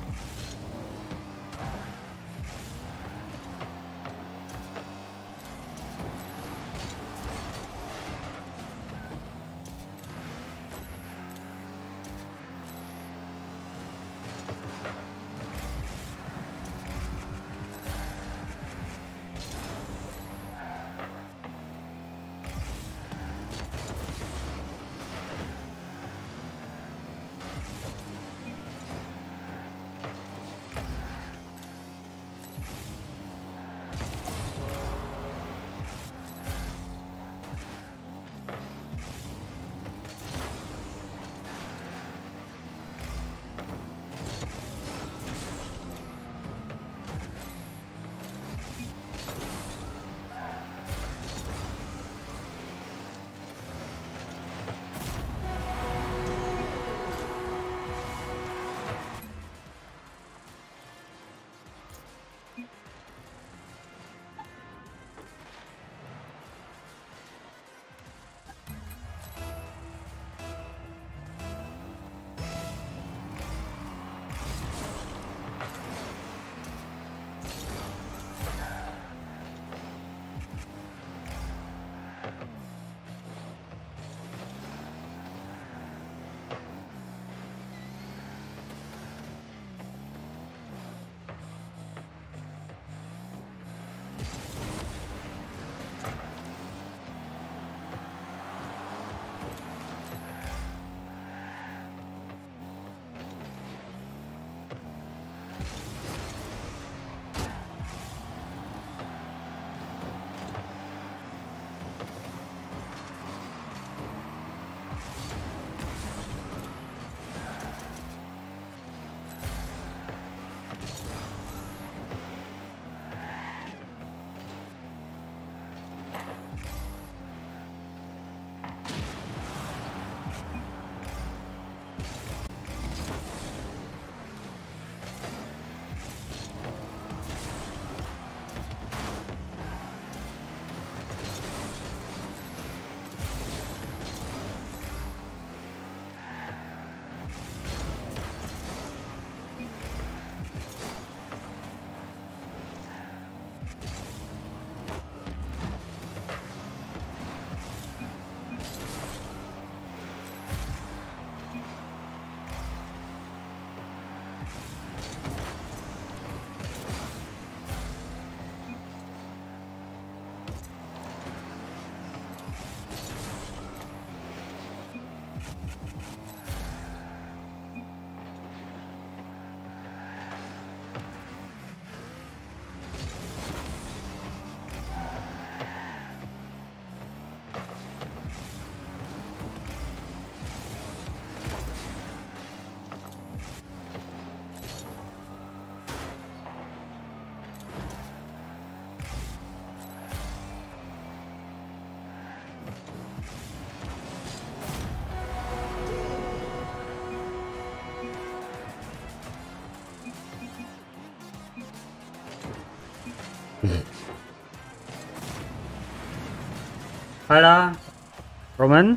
Hola, Roman.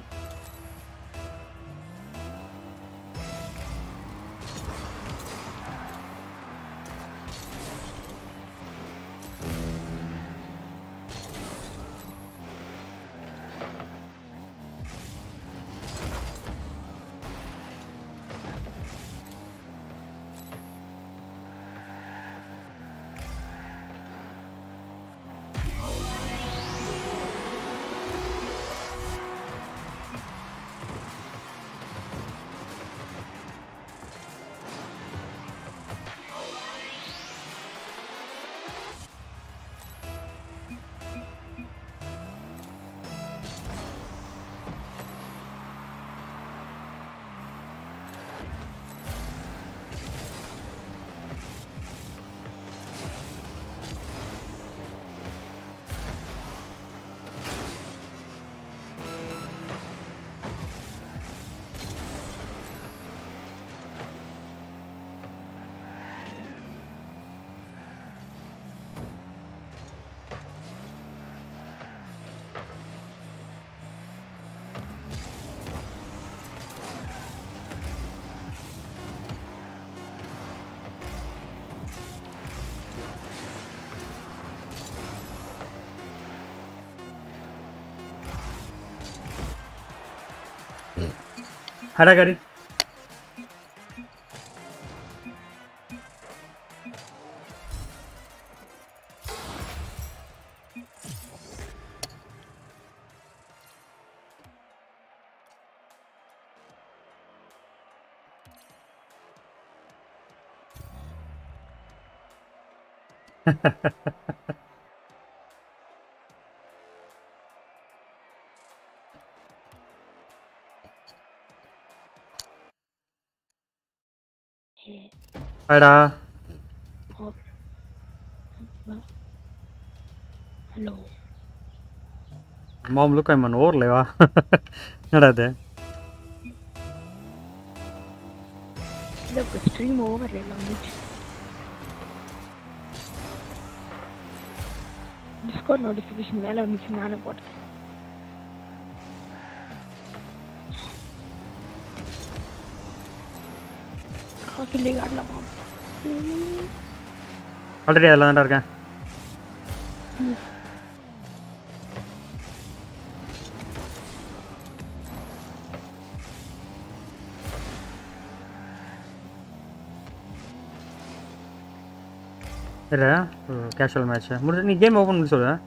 ஹடா காடி ஹடா hello Mom, look, I'm an overlay. என்னடா இது இல்லை இப்போ ஸ்ட்ரீம் ஓவர் எல்லாம் வந்துச்சு டிஸ்கவுண்ட் நோட்டிஃபிகேஷன் மேலே வந்துச்சு நானே போட்டேன் ஹாக்கிலே காட்டலாமா ஆல்ரெடி அதில் தான்டா இருக்கேன் இல்லை கேஷுவல் மேட்ச் முடிஞ்சு நீ கேம் ஓப்பன் பண்ணி சொல்லு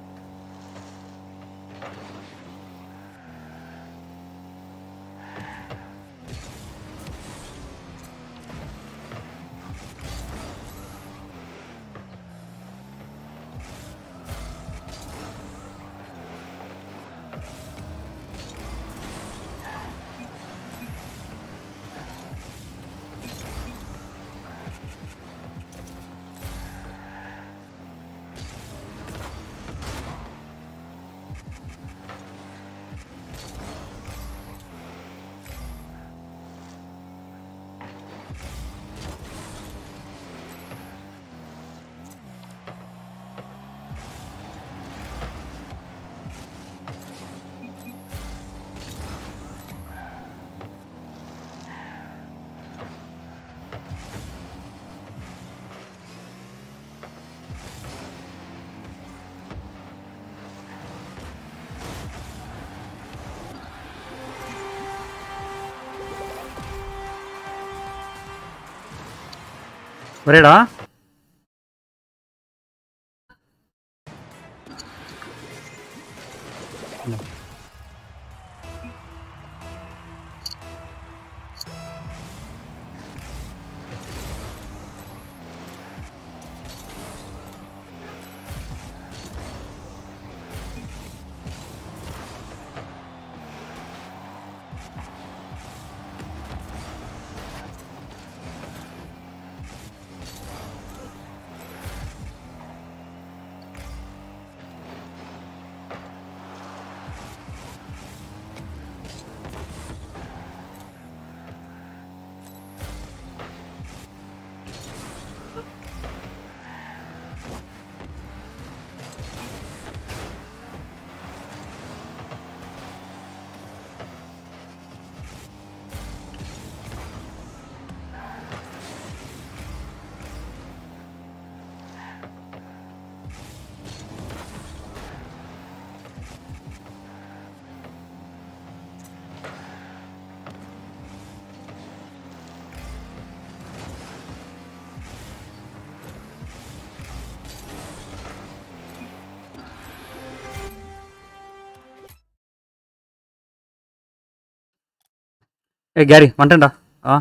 வரேடா ஏ கேரி வந்துட்டேன்டா ஆ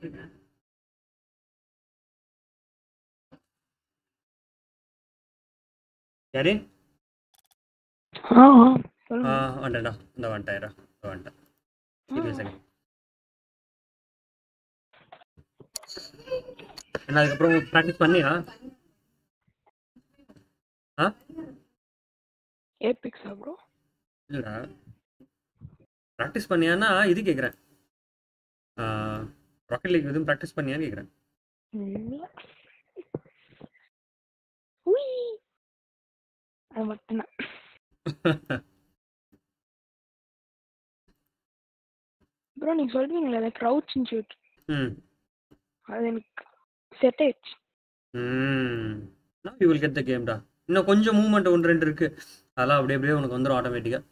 யாரு ஆ ஆ ஆ சொல்லுங்க வந்துட்டேன்டா இந்த வந்துட்டேன்டா இந்த வந்துட்டேன் Give me a second. என்ன அதுக்கப்புறம் ப்ராக்டிஸ் பண்ணியா ஆ ஏபிக்ஸா ப்ரோ இல்லைடா ப்ராக்டிஸ் பண்ணியான்னா இது கேட்குறேன் ராக்கெட் லீக் எதுவும் ப்ராக்டிஸ் பண்ணியான்னு கேட்குறேன் இல்ல உய் அது மட்டும்தான் ப்ரோ நீங்க சொல்றீங்களே அந்த க்ரௌச் ஷூட் ம் அது எனக்கு செட் ஆயிடுச்சு ம் நான் யூ வில் கெட் த கேம்டா இன்னும் கொஞ்சம் மூவ்மெண்ட் ஒன்று ரெண்டு இருக்கு அதெல்லாம் அப்படியே அப்படியே உனக்கு வந்துடும் ஆட்டோமேட்டிக்காக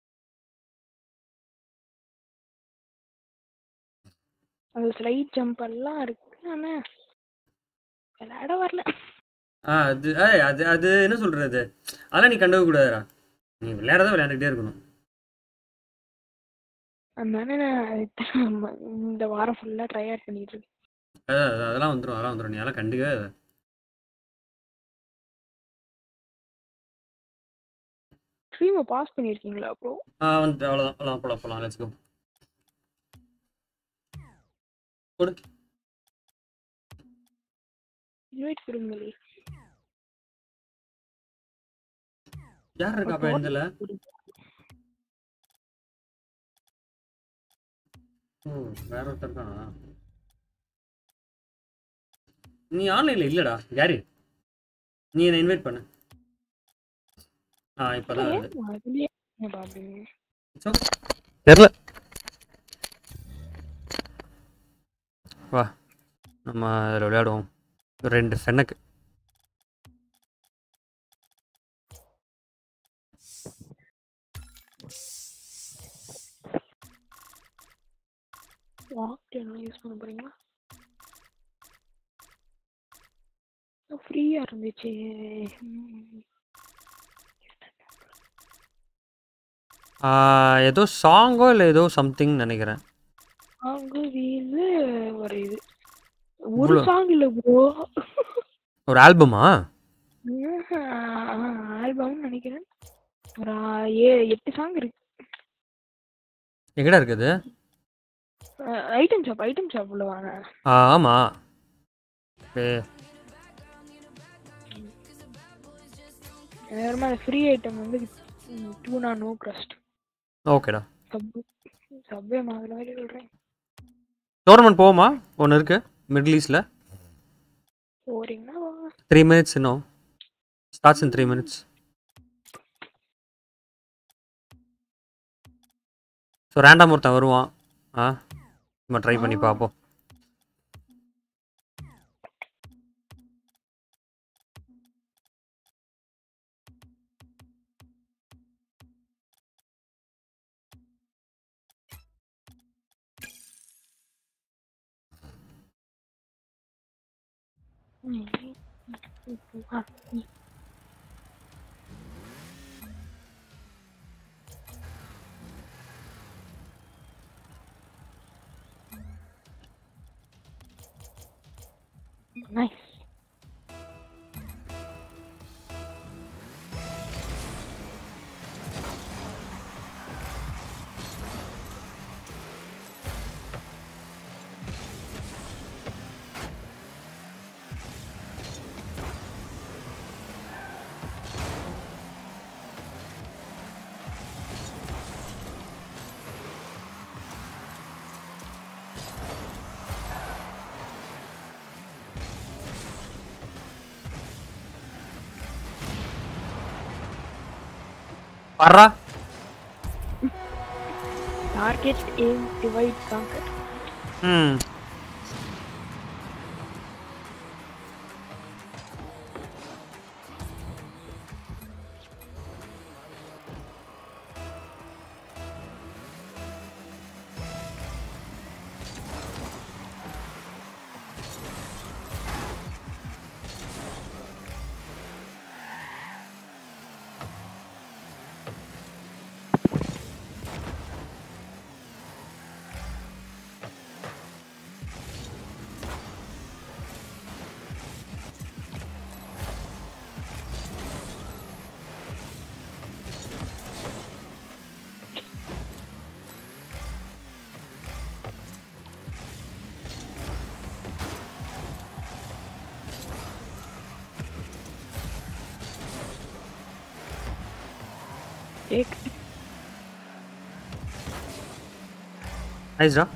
அது ஸ்லைட் ஜம்ப் எல்லாம் இருக்கு ஆனா விளையாட வரல ஆ அது ஏய், அது அது என்ன சொல்றது அதெல்லாம் நீ கண்டுக்க கூடாதுடா நீ விளையாடதான் விளையாண்டுக்கிட்டே இருக்கணும் அதனால நான் இத்தனை- இந்த வாரம் ஃபுல்லா ட்ரை அவுட் பண்ணிட்டு இருக்கேன் அதான், அதான், அதெல்லாம் வந்துடும் அதெல்லாம் வந்துடும் நீ அதெல்லாம் கண்டுக்கவே அத. ஸ்ட்ரீமை பாஸ் பண்ணியிருக்கீங்களா ப்ரோ ஆ வந்து அவ்வளோதான் அவ்வளோதான் போலாம் போலாம் லெட்ஸ் கோ கொடு இன்வைட் கொடுங்களே யார் இருக்கா அப்போ இதில் ஓ வேற ஒருத்தர் இருக்கானா நீ ஆன்லைனில் இல்லைடா யாரு நீ என்னை இன்வைட் பண்ணு ஆ இப்போதான் வருது அதுலயே பாப்பீங்க தெரில வா நம்ம அதில் விளையாடுவோம் ரெண்டு சென்னுக்கு வாக் என்ன யூஸ் பண்ண போறீங்களா ஃப்ரீயா இருந்துச்சு ம். ஏதோ சாங்கோ இல்லை ஏதோ சம்திங் நினைக்கிறேன் அங்க வீலு ஒரு இது ஒரு இவ்வளோ- சாங் இல்ல ப்ரோ ஒரு ஆல்பமா ஆல்பம்னு நினைக்கிறேன் ஒரு ஆ- ஏ எட்டு சாங் இருக்கு எங்கடா இருக்குது ஐட்டம் ஷாப் ஐட்டம் ஷாப் உள்ள வாங்க ஆ ஆமாம் ஏ நேரமா ஃப்ரீ ஐட்டம் வந்து டூனா நோ க்ரஸ்ட் ஓகேடா சப் சப்வே மாதிரி மாதிரி சொல்றேன் டோர்னமெண்ட் போவோமா ஒன்று இருக்கு மிடில் ஈஸ்டில் போறீங்கன்னா வாங்க த்ரீ மினிட்ஸ் இன்னும் starts in three minutes so random ஒருத்தன் வருவான் ஆ நம்ம ட்ரை பண்ணி பார்ப்போம் ம். ஆ, ம். Nice. வர்றா Target, aim, divide, conquer. ம் டேக் நைஸ்டா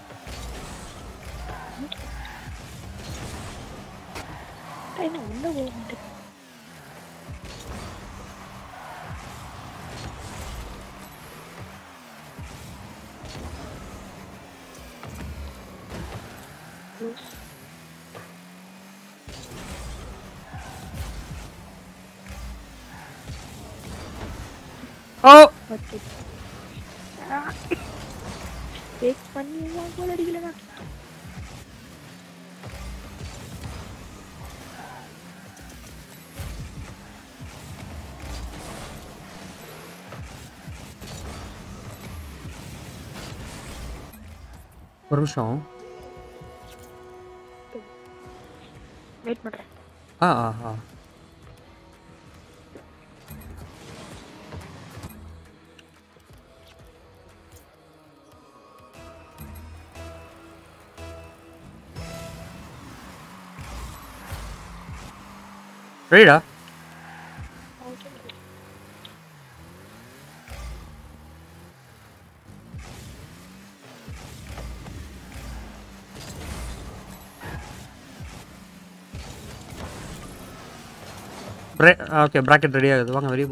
என்ன உள்ள போக மாட்டேன் ஓ ஓகே டேக் பண்ணி கோல் அடிக்கலண்ணா ஒரு நிமிஷம் வெயிட் பண்றேன் ஆ ஆ ஆ ரெடிடா பிரே ஓகே ப்ராக்கெட் ரெடி ஆகுது வாங்க வெளியே போ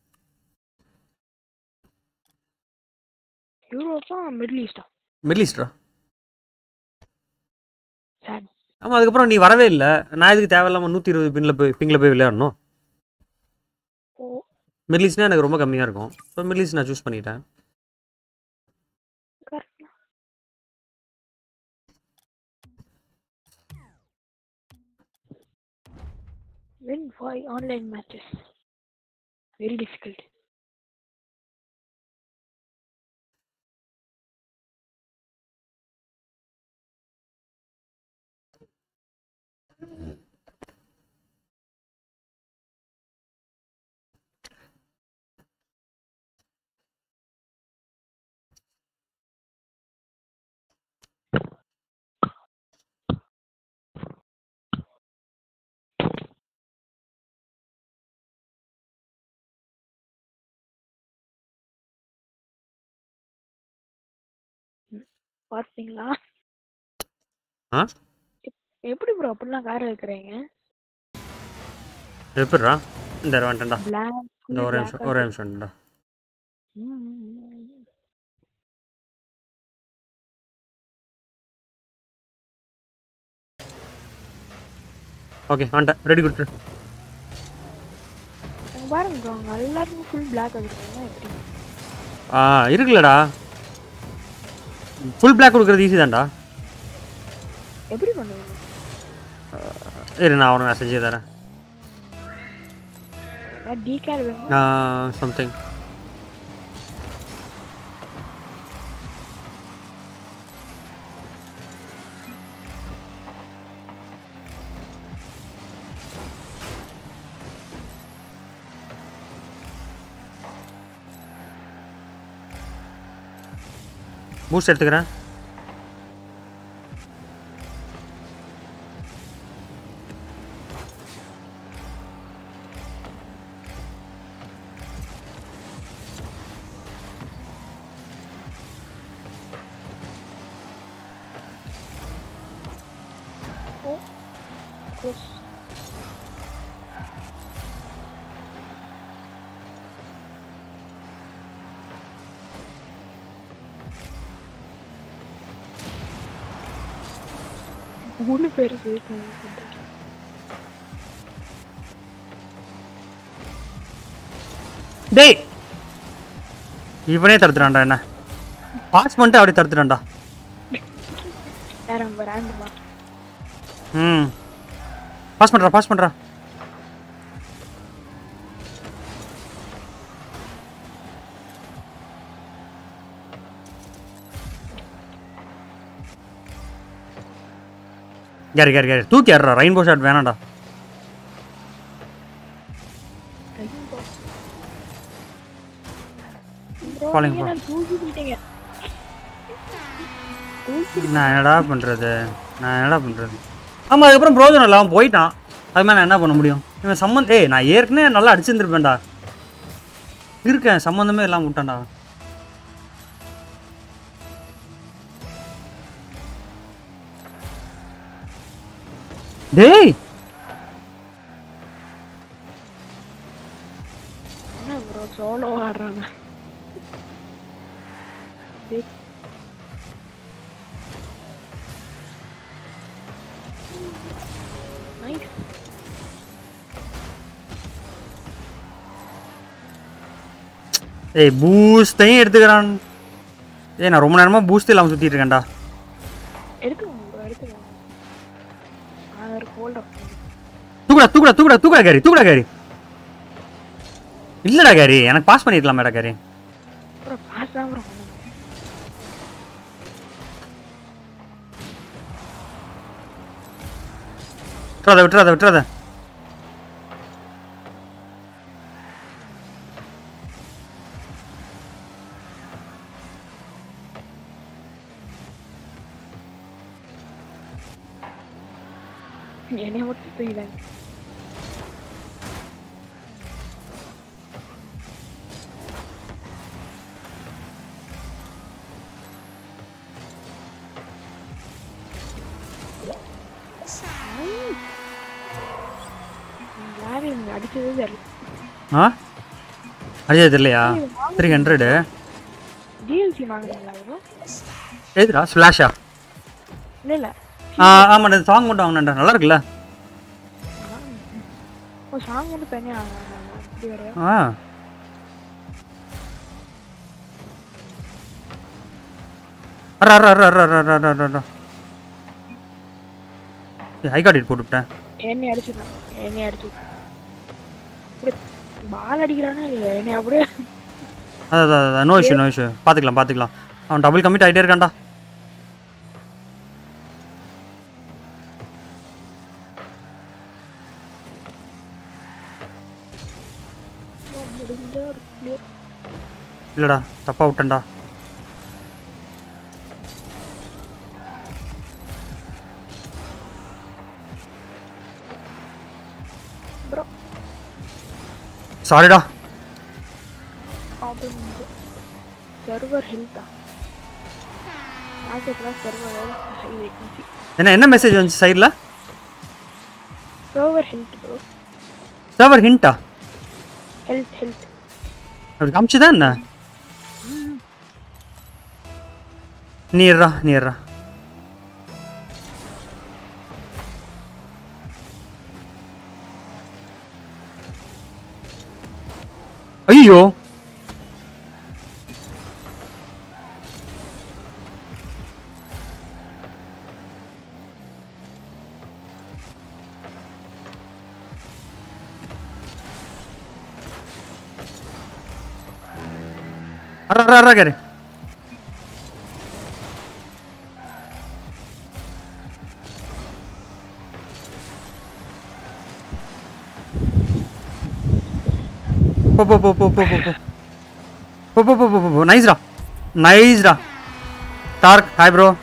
யூரோப்பா மிடில் ஈஸ்டா மிடில் ஈஸ்டா சேட் ஆமாம் அதுக்கப்புறம் நீ வரவே இல்லை நான் எதுக்கு தேவையில்லாமல் நூற்றி இருபது பின்னில் போய் பிங்கில் போய் விளையாடணும் ஓ மிடில் ஈஸ்ட்னா எனக்கு ரொம்ப கம்மியாக இருக்கும் ஸோ மிடில் ஈஸ்ட் நான் சூஸ் பண்ணிட்டேன் correct win five online matches very difficult பார்த்தீங்களா ஆ? எப்- எப்படி ப்ரோ அப்படிலாம் கார் வைக்கிறீங்க எப்படிடா இந்த வந்துட்டேன்டா பிளாக் இந்த ஒரே நிமிஷம் ஒரே நிமிஷம்டா ஓகே வந்துட்டேன் ரெடி கொடுத்துரு பாருங்க ப்ரோ அவங்க எல்லாருக்கும் ஃபுல் பிளாக் வச்சிருக்காங்க எப்படி ஆ இருக்குல்லடா ஃபுல் பிளாக் கொடுக்குறது ஈஸி தான்டா எப்படி பண்ணுவீங்க இரு நான் அவனை நான் செஞ்சு தரேன் டீகேர் வேணும் சம்திங் பூஸ்ட் எடுத்துக்கிறேன் க்ளோஸ் மூணு பேர் டேய் இவனே தடுத்துட்டான்டா என்ன பாஸ் பண்ணிட்டு அப்படியே தடுத்துட்டான்டா யாரும் ரேண்டுமா ம் பாஸ் பண்ணுறா பாஸ் பண்ணுறா கேரி கேரி கேரி தூக்கி ஏறா ரெயின்போ ஷாட் வேணாம்டா Falling for- தூக்கி போயிட்டீங்க தூக்கி நான் என்னடா பண்ணுறது நான் என்னடா பண்ணுறது ஆமாம் அதுக்கப்புறம் பிரோஜனம் இல்லை அவன் போயிட்டான் அது மாதிரி நான் என்ன பண்ண முடியும் இவன் சம்மந்த் ஏய் நான் ஏற்கனவே நல்லா அடிச்சிருந்துருப்பேன்டா இருக்கேன் சம்மந்தமே இல்லாம விட்டான்டா டேய் என்ன ப்ரோ சோலோ ஆடுறாங்க நைஸ் ஏய் பூஸ்டையும் எடுத்துக்கிறான் ஏய் நான் ரொம்ப நேரமா பூஸ்ட் இல்லாம சுத்திட்டு இருக்கேன்டா எடுத்துக்கோங்க ப்ரோ எடுத்துக்கோங்க ஆறு ஹோல்ட் ஆஃப் தூக்குடா தூக்குடா தூக்குடா தூக்குடா கேரி தூக்குடா கேரி இல்லடா கேரி எனக்கு பாஸ் பண்ணிருக்கலாமேடா கேரி ப்ரோ பாஸ் தான் ப்ரோ பண்ணுங்க விட்டுறாத விட்டுறாத விட்டுறாத என்னைய மட்டும் தூக்கிடாங்க யாரு இவங்க அடிச்சதே தெரியல ஆ அடிச்சது தெரியலையா த்ரீ ஹண்ட்ரடு டிஎல்சி வாங்குறீங்களா ப்ரோ எதுடா ஸ்லாஷா இல்ல இல்ல ஆ ஆமாடா சாங் மட்டும் வாங்கினேன்டா நல்லா இருக்குல்ல ஓ சாங் மட்டும் தனியா வாங்குறாங்க அப்படி வரையா ஆ அர அர அர அர அர அர அர அர ஹை கார்டு போட்டு விட்டேன் என்னை அடிச்சுட்டான் என்னை அடிச்சு பால் அடிக்கிறானா இல்ல என்னை அப்படியே அதான் அதான் நோ இஷ்யூ நோ இஷ்யூ பார்த்துக்கலாம் பார்த்துக்கலாம் அவன் டபுள் கமிட் ஆகிட்டே இருக்கான்டா முடிஞ்சா ஒரு clear. இல்லைடா தப்பாக விட்டேன்டா bro சாரிடா ப்ராப்ளம் வந்து சர்வர் ஹெல்த்தா மார்க்கெட்டில் சர்வரோட ஹை வேகன்சி என்ன என்ன மெசேஜ் வந்துச்சு சைடில் சர்வர் ஹெல்த் ப்ரோ சர்வர் ஹிண்டா ஹெல்த் ஹெல்த் அப்படி காமிச்சுதா என்ன நீர்றா நீர்றா ஐயோ அற அற அற கேரு போ போ போ போ போ போ போ போ போ போ போ போ நைஸ்டா நைஸ்டா டார்க் ஹாய் ப்ரோ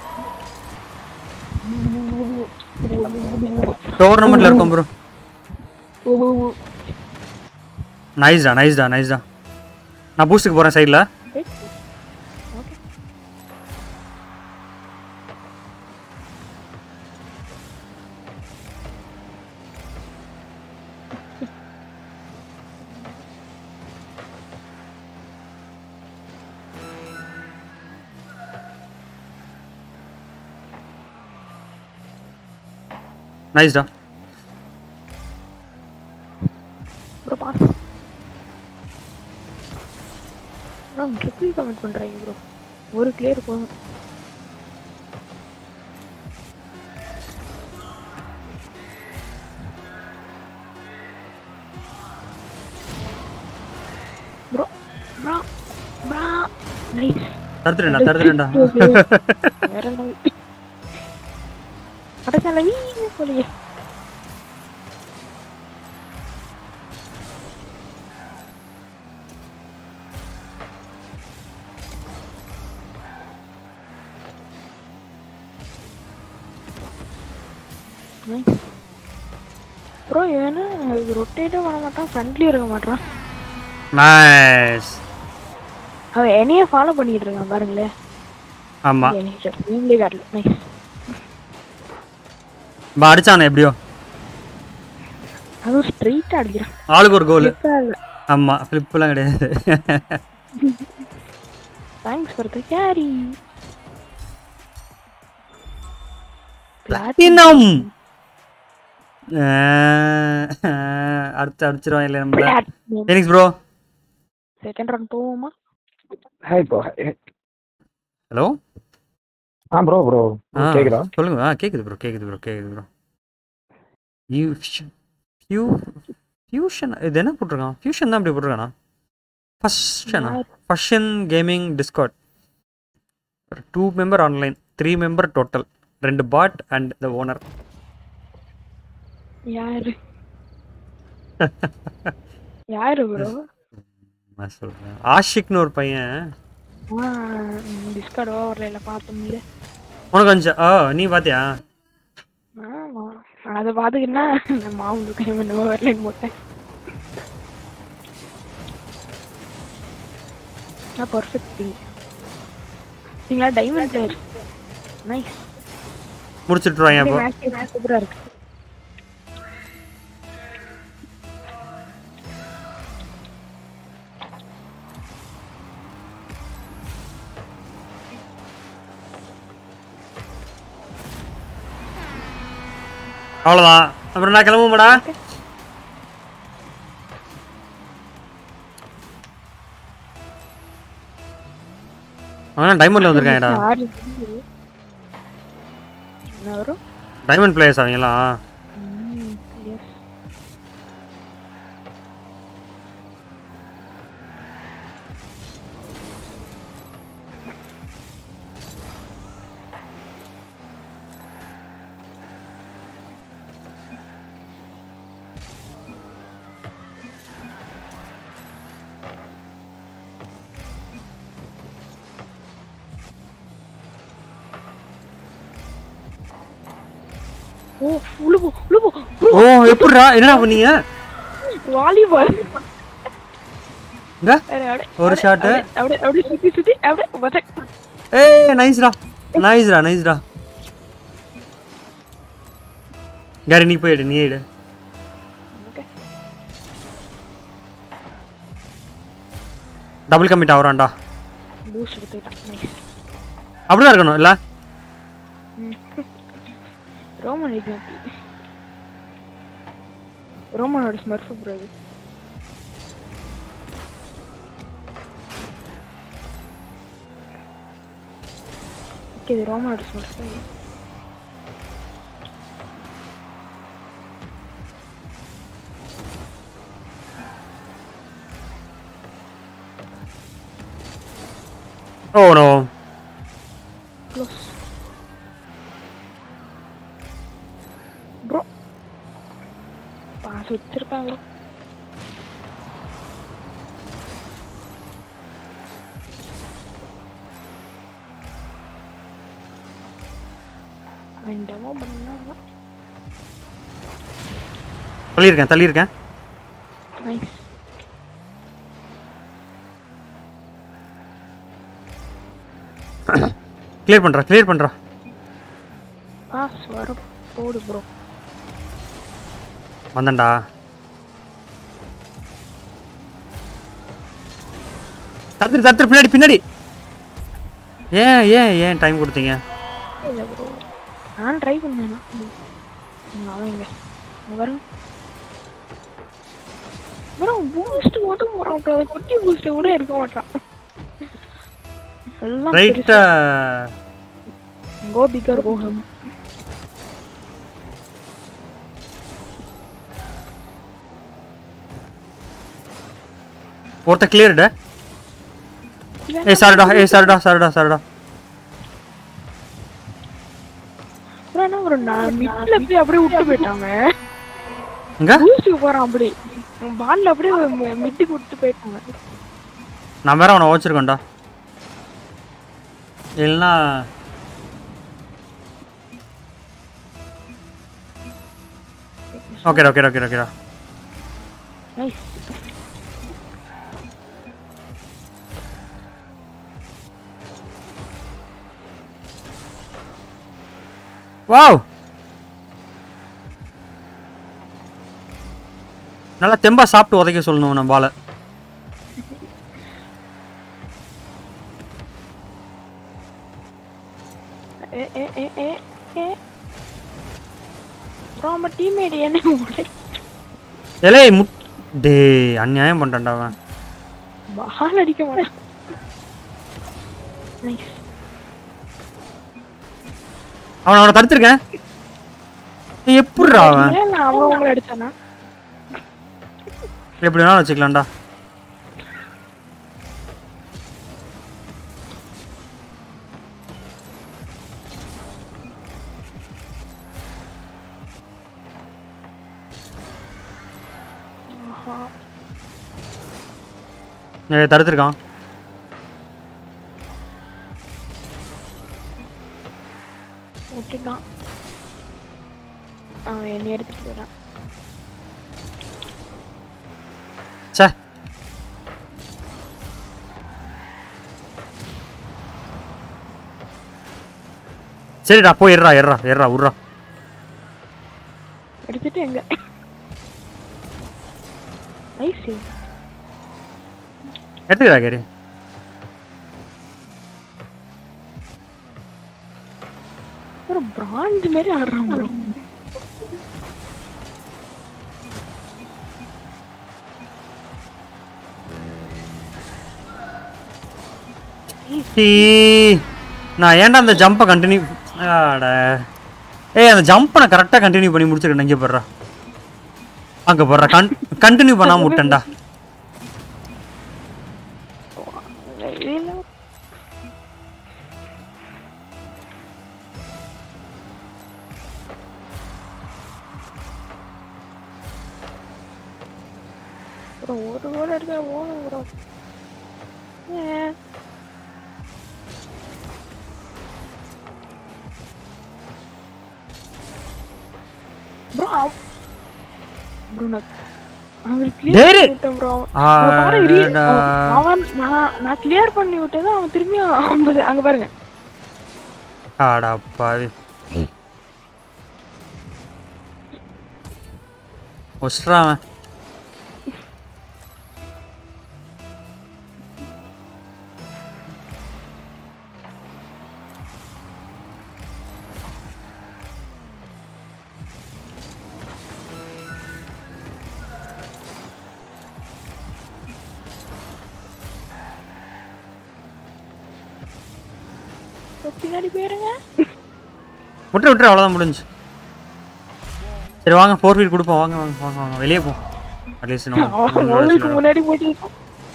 டோர்னமெண்ட்ல இருக்கோம் ப்ரோ நைஸ்டா நைஸ்டா நைஸ்டா நான் பூஸ்ட்டுக்கு போகிறேன் சைடில் ஓகே நைஸ்டா bro pass bro triple comment பண்ணுறாங்க ப்ரோ ஒரு கிளியர் போதும் ப்ரோ ப்ரோ ப்ரோ நைஸ் தடுத்துட்டேன்டா தடுத்துட்டேன்டா வேற லெவல் அடச்சால வீங்க போலியே ப்ரோ இவனா ரொட்டேட்டும் பண்ண மாட்டான் ஃப்ரண்ட்லியும் இருக்க மாட்டான் நைஸ் அவன் என்னையே ஃபாலோ பண்ணிட்டு இருக்கான் பாருங்களேன் ஆமாம் நீங்களே காட்டல நைஸ் இப்போ அடிச்சானே எப்படியோ அதுவும் ஸ்ட்ரெயிட்டா அடிக்கிறான் ஆளுக்கு ஒரு கோல் Flip ஆ இல்ல. ஆமாம் ஃப்ளிப்லாம் கிடையாது thanks for the carry platinum அடுத்து அடிச்சிருவான் இல்லை நம்மள ஃபீனிக்ஸ் ப்ரோ செகண்ட் ரவுண்ட் போவோமா ஹாய் ப்ரோ ஹலோ ஆ ப்ரோ ப்ரோ ஆ கேக்குதா சொல்லுங்க ஆ கேக்குது ப்ரோ கேக்குது ப்ரோ கேக்குது ப்ரோ ஃபியூ ஃபியூஷன் இது என்ன போட்டிருக்கான் ஃபியூஷன் தான் அப்படி போட்டிருக்கானா ஃபஸ்ஷனா fusion gaming Discord two member online three member total ரெண்டு பாட் அண்ட் த ஓனர் யாரு யாரு ப்ரோ நான் சொல்கிறேன் ஆஷிக்னு ஒரு பையன் டிஸ்கார்ட் ஓவர்ல பார்த்தோம்ல உனக்கு கொஞ்சம் ஆ நீ பார்த்தியா ஆமா அதை பார்த்துக்கிட்டா நான் மாவு கைமண் ஓவர்லைன் போட்டேன் நான் பர்ஃபெக்ட் திங் நீங்களா டைமண்ட் பிளேயர் நைஸ் முடிச்சுட்ருவாங்க அப்போ மேட்ச் சூப்பரா இருக்கு அவ்வளோதான் அப்புறம் நான் கிளம்புமாடா அவன் டைமண்டில் வந்திருக்காங்கடா யாரு இது? என்ன வரும் டைமண்ட் பிளேயர்ஸ் அவங்கலாம் ம், yes. ஓ உள்ள போ உள்ள போ bro, ஓ எப்படிடா என்னடா பண்ணீங்க வாலிபால் இங்க ஒரு shot. அப்படியே அப்படியே சுத்தி சுத்தி அப்படியே வதக். ஏய் நைஸ்டா நைஸ்டா நைஸ்டா கேரி நீ போயிடு நீ எடு Okay. டபுள் கமிட் ஆகுறான்டா boost எடுத்துக்கிட்டான். Nice. அப்படிதான் இருக்கணும் இல்ல ரோமன் எக்ஸாம்பிள் ரோமனோட ஸ்மர்ஃப் ப்ரோ இது ஓகே இது ரோமனோட smurf oh no close bro pass வச்சிருப்பாங்க வேண்டாமோ பண்ணாங்க தள்ளியிருக்கேன் தள்ளியிருக்கேன் நைஸ் கிளியர் பண்றா கிளியர் பண்றா பாஸ் வர போடு ப்ரோ வந்தேன்டா தத்துரு தத்துரு பின்னாடி பின்னாடி ஏன் ஏன் ஏன் டைம் கொடுத்தீங்க இல்லை ப்ரோ நான் ட்ரை பண்ணேன் அவன் இங்க இங்க பாருங்க ப்ரோ பூஸ்ட் மட்டும் போறான் ப்ரோ குட்டி பூஸ்ட் கூட இருக்க மாட்டான் எல்லாம் ரைட்டா கோ பிகர் கோ ஹம் ஒருத்த கிளியர்டா ஏய் சாரிடா ஏய் சாரிடா சாரிடா சாரிடா ப்ரோ என்ன ப்ரோ நான் மிட்ல போய் அப்படியே விட்டு போயிட்டாங்க இங்க பூஸ்டுக்கு போறான் அப்படியே பால்ல அப்படியே மிட்டுக்கு விட்டு போயிட்டாங்க நான் வேற அவனை வச்சிருக்கேன்டா இல்லைன்னா ஓகேடா ஓகேடா ஓகேடா ஓகேடா நைஸ் வாவ் நல்லா தெம்பா சாப்பிட்டு உதைக்க சொல்லணும் நம்ம பால ஏ ஏ ஏ ஏ ஏ ப்ரோ நம்ம டீம்மேட் என்ன உடை எலே முட் டே அநியாயம் பண்ணிட்டான்டா அவன் பால் அடிக்க மாட்டான் நைஸ் அவன் அவனை தடுத்திருக்கேன் எப்படிடா அவன் நான் அவன் உங்களை அடிச்சானா எப்படி வேணாலும் வச்சுக்கலாம்டா ஆஹா ஏய், தடுத்திருக்கான் விட்டுட்டான் அவன் என்னை எடுத்துட்டு போயிடான் சே சரிடா போய் எர்றா எர்றா எர்றா விட்றா எடுத்துட்டு எங்க நைஸ் எடுத்துக்கிறா கேரி ஒரு பிரான்ஸ் மாதிரி ஆடுறான் bro. டீ நான் ஏன்டா அந்த ஜம்பை கண்டினியூ ஆட ஏய் அந்த ஜம்பை நான் கரெக்டாக கண்டினியூ பண்ணி முடிச்சிருக்கேன் இங்கே போடுறா அங்கே போடுறா கன் கண்டினியூ பண்ணாம விட்டேன்டா இல்ல. bro, ஒரு கோல் எடுத்தா போதும் ப்ரோ ப்ரோ ப்ரோ நான் அவங்களுக்கு டேய். clear விட்டேன் ப்ரோ ஆடா. அவன் நான் நான் கிளியர் பண்ணி விட்டது அவன் திரும்பியும் ஐம்பது அங்க பாருங்க ஆடா பாவி ஒஸ்ட்ரா அவன் பின்னாடி போயிருங்க விட்டுரு விட்டுரு அவ்வளோதான் முடிஞ்சு சரி வாங்க ஃபோர் வீல் கொடுப்போம் வாங்க வாங்க வாங்க வாங்க வெளியே போ அட்லீஸ்ட் அவன் உங்களுக்கு நம்ம முன்னாடி போயிட்டு இருக்கான்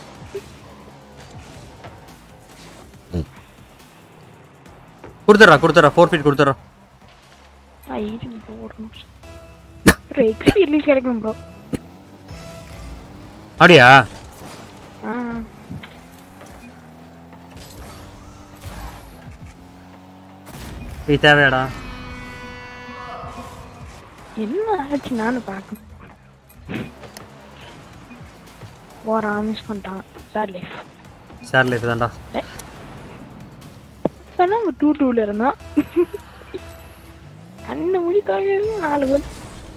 கொடுத்துட்றா கொடுத்துட்றா ஃபோர் ஃபீட் கொடுத்துட்றா ஆ, இருங்க bro, ஒரு நிமிஷம் ஒரு எக்ஸ்பீரியன்ஸ் கிடைக்கும் ப்ரோ அப்படியா ஆ இது தேவையாடா என்ன ஆச்சு நானும் பார்க்கணும் போறான் மிஸ் பண்ணிட்டான் சார் லைஃப் சேர் லைஃப் தான்டா சொன்னா நம்ம டூ டூல இருந்தான் கண்ணு முடி தொலைகிறது நாலு பேர்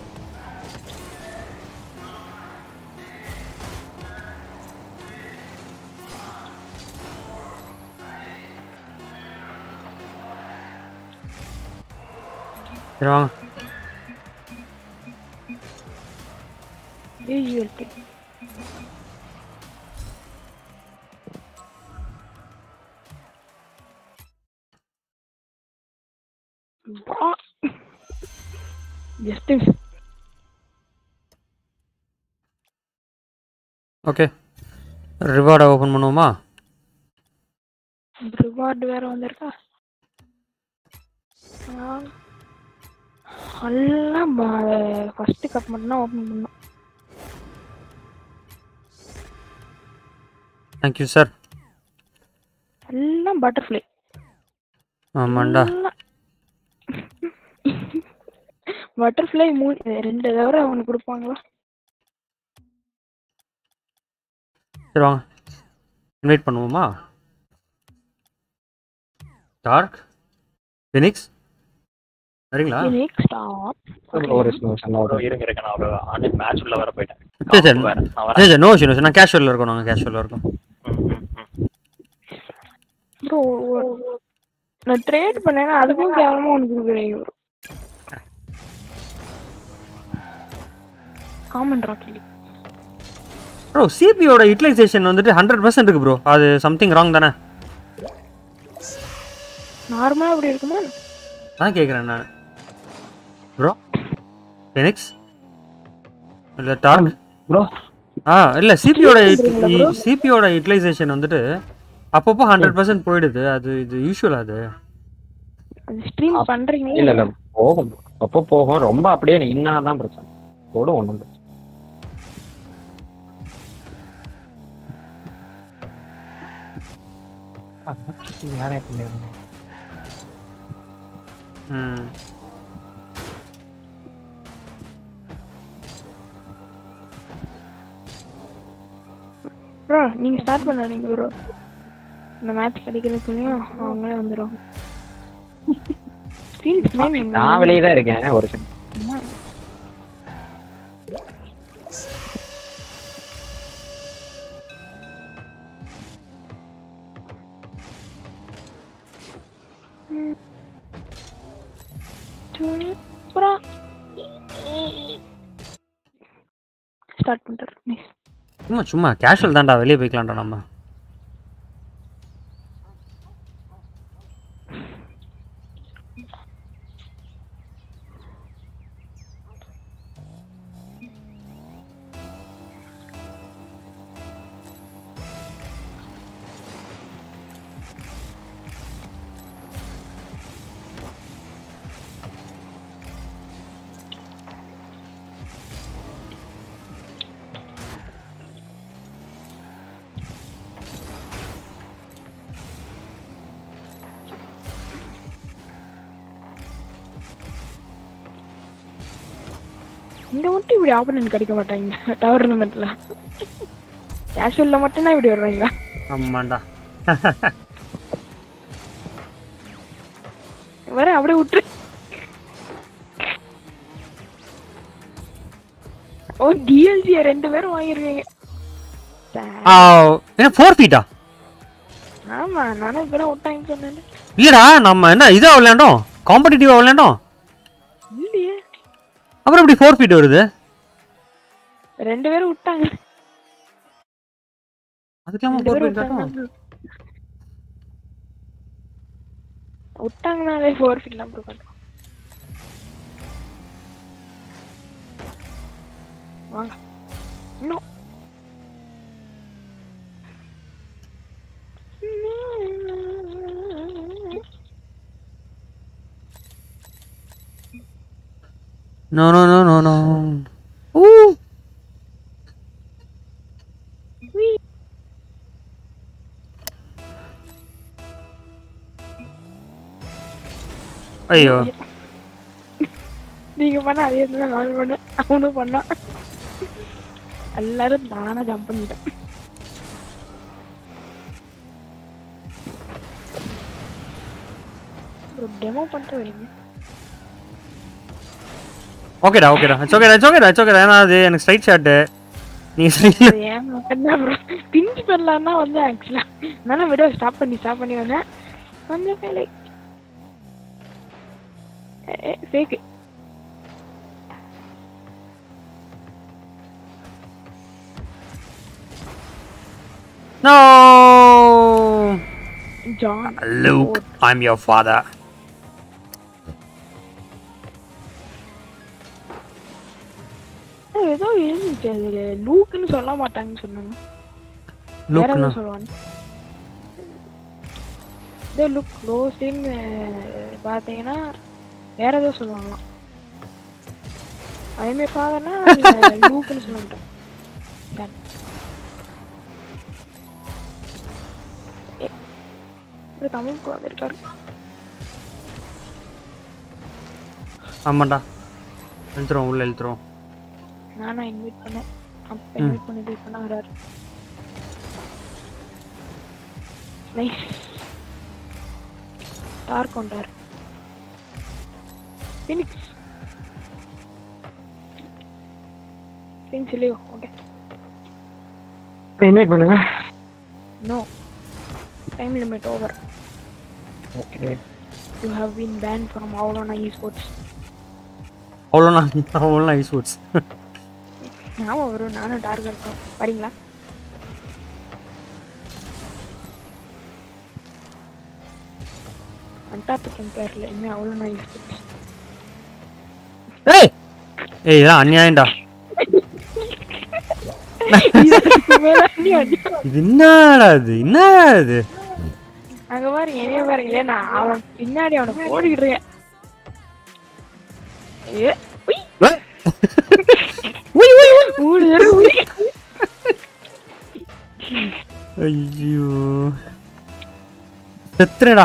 சரி வாங்க யூஸ்வல் திங் ஜஸ்ட் ஓகே ரிவார்டை ஓப்பன் பண்ணுவோமா ரிவார்டு வேற வந்திருக்கா ஆ. எல்லாம் ஃபர்ஸ்ட் கப் மட்டும் தான் ஓப்பன் பண்ணோம் தேங்க்யூ சார் எல்லாம் பட்டர்ஃப்ளை ஆமாண்டா பட்டர்ஃப்ளை மூணு ரெண்டு தவிர அவனுக்கு கொடுப்பாங்களா சரி வாங்க இன்வைட் பண்ணுவோமா டார்க் ஃபினிக்ஸ் சரிங்களா லினிக்ஸ் ஸ்டாப் ப்ரோ ஒரு நிமிஷம் நான் ப்ரோ ஒரு இருங்க இருங்க நான் ஒரு ஆன்லைன் மேட்ச் உள்ள வர போயிட்டேன் சரி சரி நான் வரேன் நான் வரேன் சரி சரி நோ இஷ்யூ நான் கேஷுவலில் இருக்கோம் நாங்கள் கேஷுவலில் இருக்கோம் ம், ம், ம். ப்ரோ நான் ட்ரேட் பண்ணேன்னா அதுக்கும் கேவலமா ஒன்று கொடுக்குறீங்க ப்ரோ காமன் ராக்கெட் ப்ரோ சிபியோட யூட்டிலைசேஷன் வந்துட்டு ஹண்ட்ரட் பர்சன்ட் இருக்கு ப்ரோ அது சம்திங் ராங் தானே நார்மலா அப்படி இருக்குமா அதான் கேட்குறேன் நான் ப்ரோ ஃபெனிக்ஸ் இல்லை டார்க் ப்ரோ ஆ இல்லை சிபியோட சிபியோட யூட்டிலைசேஷன் வந்துட்டு அப்பப்போ ஹண்ட்ரட் பர்சன்ட் போயிடுது அது இது யூஷுவல் அது அது ஸ்ட்ரீம் பண்றீங்களா இல்ல இல்ல போகும் அப்போ போகும் ரொம்ப அப்படியே இன்னாதான் பிரச்சனை போடும் ஒண்ணும் பிரச்சனை யாரே பண்ணிருந்தேன் ம் ப்ரோ நீங்க ஸ்டார்ட் பண்ணாதீங்க ப்ரோ இந்த மேட்ச் கிடைக்கிறதுக்குள்ளயும் அவங்களே வந்துடும் ஃபீல்ஸ் நேம் நான் வெளியே தான் இருக்கேன் ஒரு செகண்ட் ப்ரோ ஸ்டார்ட் பண்ணிட்டாரு Nice. சும்மா சும்மா கேஷுவல் தான்டா வெளியே போய்க்கலாம்டா நம்ம இங்க மட்டும் இப்படி ஆப்போனன்ட் கிடைக்க மாட்டாங்க டோர்னமெண்ட்ல கேஷுவல்ல மட்டும் தான் இப்படி வர்றாங்க ஆமாண்டா வர அப்படியே விட்டுரு ஓ டிஎல்ஜிய ரெண்டு பேரும் வாங்கிருக்கீங்க ஆ, என்ன ஃபோர் ஃபீட்டா ஆமா நானும் இப்பதான் விட்டாங்க சொன்னேன் இல்லடா நம்ம என்ன இதா விளையாண்டோம் காம்படிட்டிவா விளையாண்டோம் இல்லையே அப்புறம் இப்படி ஃபோர் ஃபீட் வருது ரெண்டு பேரும் விட்டாங்க அதுக்கெல்லாம் ரெண்டு ஃபோர் பேரும் ஃபீட் காட்டும் விட்டாங்க விட்டாங்கனாலே ஃபோர் ஃபீட் தான் ப்ரோ வாங்க இன்னும் no no no no no ஊ ஐயோ நீங்க பண்ண அதே தான் நான் பண்ணேன் அவனும் பண்ணான் எல்லாரும் நானா ஜம்ப் பண்ணிட்டேன் ஒரு டெமோ பண்ணிட்டு வரீங்க ஓகேடா ஓகேடா இட்ஸ் ஓகேடா இட்ஸ் ஓகேடா இட்ஸ் ஓகேடா ஏன்னா அது எனக்கு ஸ்ட்ரைட் ஷாட்டு நீ ஸ்ட்ரைட் அது ஏன் மட்டும்தான் ப்ரோ பிஞ்சு பண்ணலான்னா வந்து ஆக்சுவலா நான் வீடியோ ஸ்டாப் பண்ணி ஸ்டாப் பண்ணி வந்தேன் கொஞ்சம் வேலை fake no John Luke, I'm your father. ஏதோ இருந்துச்சு அது லூக்குன்னு சொல்ல மாட்டாங்கன்னு சொன்னாங்க வேற Luke, ஏதோ சொல்லுவாங்க இதே லுக் க்ளோஸின்னு பார்த்தீங்கன்னா வேற ஏதோ சொல்லுவாங்களாம் ஐமே ஃபாதர்னா லூக்குன்னு சொல்ல மாட்டேன் Done. ஏ, ஒரு தமிழ் குழந்தை இருக்காரு ஆமாண்டா இழுத்துருவோம் உள்ள இழுத்துருவோம் நானா இன்வைட் பண்ணேன் அப்ப இன்வைட் பண்ணிட்டு இப்ப நான் வராரு நைஸ் டார்க் கொண்டார் Phoenix. Phoenix இல்லையோ ஓகே இன்வைட் பண்ணுங்க no time limit over okay you have been ban from அவ்வளோனா இ ஸ்போர்ட்ஸ் அவ்வளோ நான் அவ்வளோ நான் ஐஸ் ஞாபகம் வரும் நானும் டார்கெட் தான் வரீங்களா அண்டாத்து கம்பேரில் என்ன அவ்வளோ நான் இ ஸ்போர்ட்ஸ் ஏய் ஏய் இதான் அநியாயம்டா இது என்னடா இது என்னடா இது அங்க பாருங்க என்னைய பாருங்களே நான் அவன் பின்னாடி அவனை ஓடிக்கிட்டு இருக்கேன் ஏ உய். ஊடு ஏறு, உய். ஐயோ செத்துறடா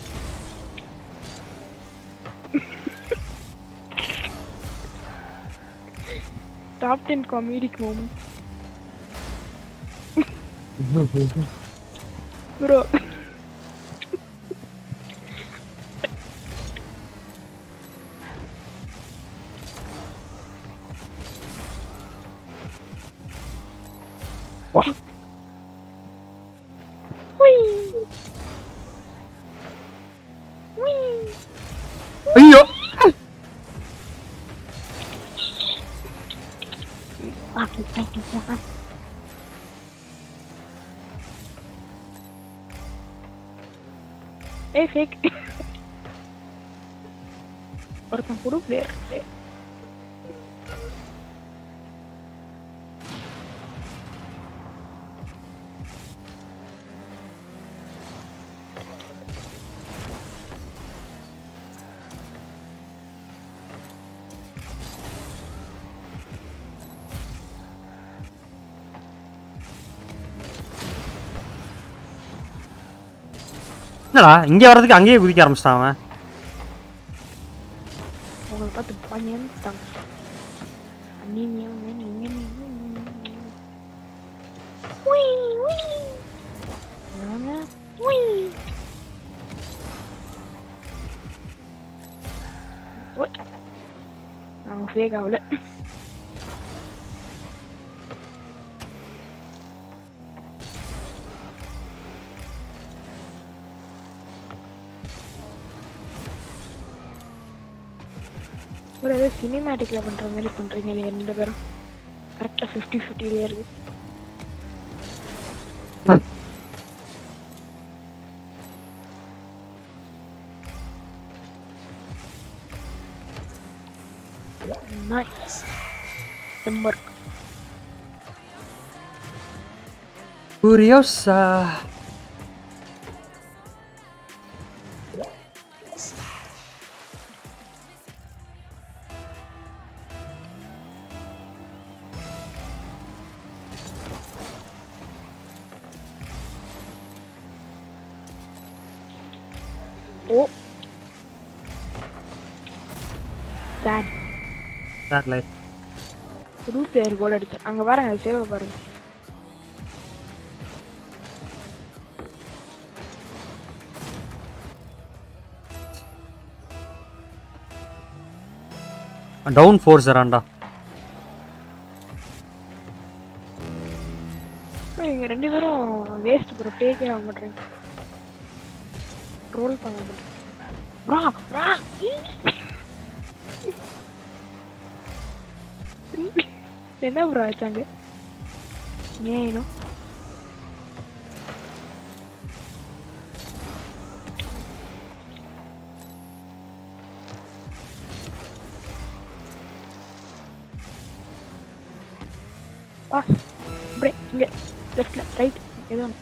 top ten comedic moment bro வா ஐயோ ஏய் ஃபேக் ஒருத்தன் புது பிளேயர் என்னடா இங்கே வர்றதுக்கு அங்கேயே குதிக்க ஆரம்பிச்சிட்டான் அவன் உங்களை பார்த்து பண்ணிட்டாங்க நான் ஃபேக் ஆகல ஒரு ஏதோ சினிமேட்டிக்ல பண்ற மாதிரி பண்றீங்க நீங்க ரெண்டு பேரும் கரெக்டா ஃபிஃப்டி ஃபிஃப்டிலே இருக்கு nice number Curiosa. Oh sir Sad life. புது பிளேயர் கோல் அடிச்சு அங்க பாருங்க சேவ பாருங்க டவுன் ஃபோர் ஜராண்டா நீங்க ரெண்டு பேரும் வேஸ்ட் ப்ரோ டேக்கே ஆக மாட்டேங்க ரோல் பண்ண மாட்டேங்க ப்ரா ப்ரா என்ன ப்ரோ ஆச்சாங்க ஏனோ ஆ பிரேக் இங்க லெஃப்ட்ல ரைட் ஏதோ ஒண்ணு.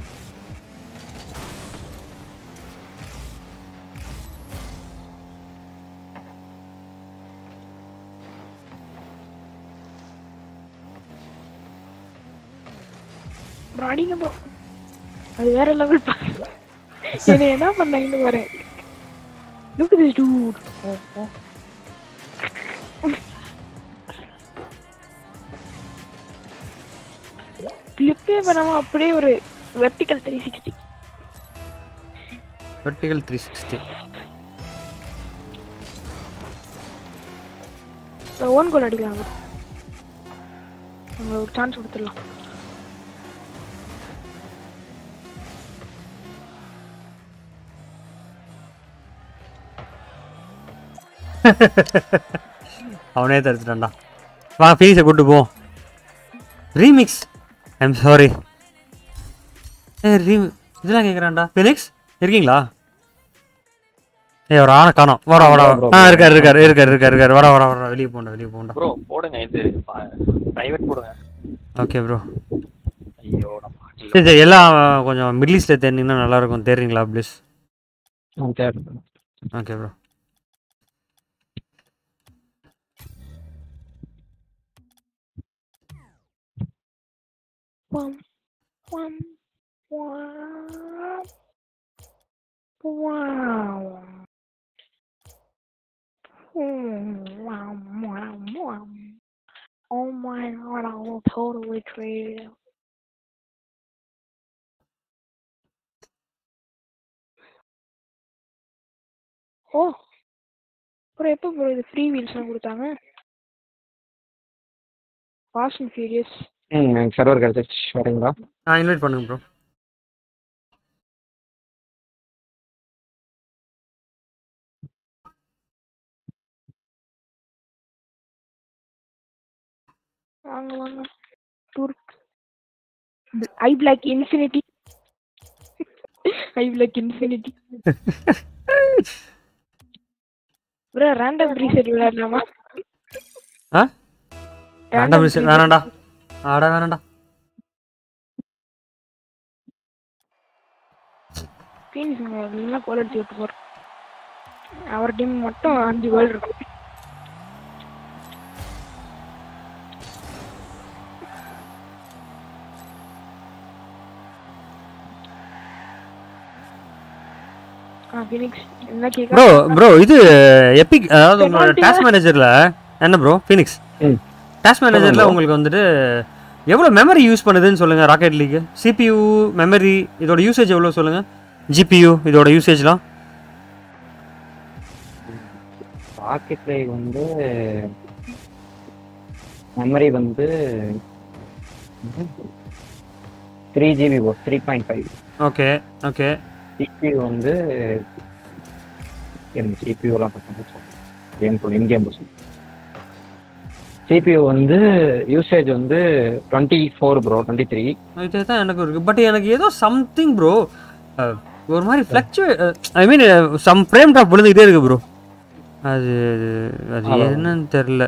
bro, அடிங்க ப்ரோ அது வேற லெவல் என்ன என்ன பண்ணாங்கன்னு பாரு லுக் திஸ் டூட் கிளிப்பே பண்ணாம அப்படியே ஒரு vertical three sixty vertical three sixty own goal அடிக்கலாம் bro. நம்ம ஒரு சான்ஸ் கொடுத்துடலாம் அவனே தடுத்துட்டான்டா வா ஃபீஸை கூட்டு போ ரீமிக்ஸ் ஐம் சாரி ஏ ரீ இதெல்லாம் கேட்குறான்டா ஃபினிக்ஸ் இருக்கீங்களா ஏ ஒரு ஆளை காணோம் வர வர bro, bro, ஆ bro. இருக்காரு இருக்காரு இருக்காரு இருக்காரு இருக்காரு வர வர வர வெளியே போண்டா வெளியே போண்டா ப்ரோ போடுங்க இது பிரைவேட் போடுங்க ஓகே ப்ரோ ஐயோ நம்ம சரி சரி எல்லாம் கொஞ்சம் மிடில் ஈஸ்ட்டில் தெரிஞ்சிங்கன்னா நல்லா இருக்கும் தெரியுங்களா ப்ளீஸ் ஆ, சரி okay bro Wum, wum, wum. Wow. Hmm, wow, wow, wow. Oh my god, I will totally trade it. Oh அப்புறம் எப்போ ப்ரோ இது ஃப்ரீ வீல்ஸ்லாம் கொடுத்தாங்க ஃபாஸ்ட் அண்ட் ஃபியூரியஸ் ம் எனக்கு சர்வர் கிடச்சிருச்சு வரீங்களா ஆ இன்வைட் பண்ணுங்க ப்ரோ வாங்க வாங்க டூர்க் I block infinity I block infinity bro random reset விளையாடலாமா ஆ வேண்டாம் மிஸ் வேணாண்டா ஆடா வேணாண்டா ஃபீனிக்ஸ் எல்லாம் கோல் அடிச்சு விட்டு போகிறோம் அவர் டீம் மட்டும் அஞ்சு கோல் இருக்கும் ஆ ஃபீனிக்ஸ் என்ன கேட்க ப்ரோ ப்ரோ இது எபிக் அதாவது உங்களோட டாஸ்க் மேனேஜரில் என்ன ப்ரோ ஃபினிக்ஸ் ம் டாஸ்க் மேனேஜரில் bro. உங்களுக்கு வந்துட்டு எவ்வளோ மெமரி யூஸ் பண்ணுதுன்னு சொல்லுங்கள் ராக்கெட் லீக் சிபியூ மெமரி இதோட யூசேஜ் எவ்வளோ சொல்லுங்கள் ஜிபியூ இதோட யூசேஜ்லாம் பாக்கெட் லைவ் வந்து மெமரி வந்து த்ரீ ஜிபி போ three point five okay okay CPU வந்து எனக்கு சிபியூலாம் பார்த்தா கேம் போல் இன் கேம் சிபியூ வந்து யூசேஜ் வந்து twenty four bro twenty three இதே தான் எனக்கு இருக்குது பட் எனக்கு ஏதோ சம்திங் ப்ரோ ஒரு மாதிரி fluctuate I mean some frame drop விழுந்துக்கிட்டே இருக்கு ப்ரோ அது அது அதான். என்னன்னு தெரில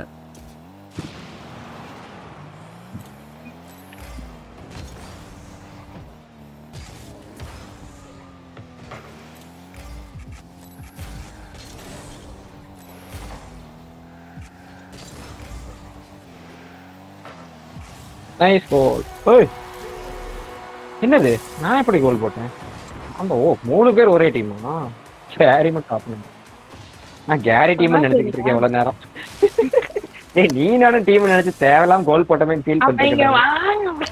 நைஸ் கோல் ஓய் என்னது நான் எப்படி கோல் போட்டேன் ஆமா ஓ மூணு பேர் ஒரே டீமா கேரி மட்டும் ஆப்பணும் நான் கேரி டீம் நினைச்சுக்கிட்டு இருக்கேன் இவ்வளவு நேரம் ஏய் நீ நானும் டீம் நினைச்சு தேவையில்லாம கோல் போட்டமே ஃபீல் அப்ப இங்க பண்ணிட்டு வாங்க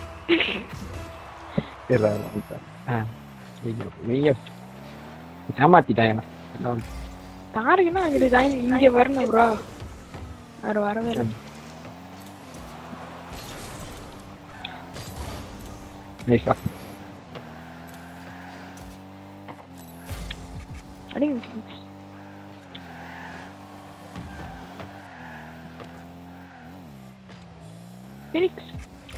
ஏமாத்திட்டான் என்ன தாருக்குன்னா அங்கிட்டு தான் இங்க வரணும் ப்ரோ அவர் வரவே இல்லை நைஸா அடிங்க Phoenix.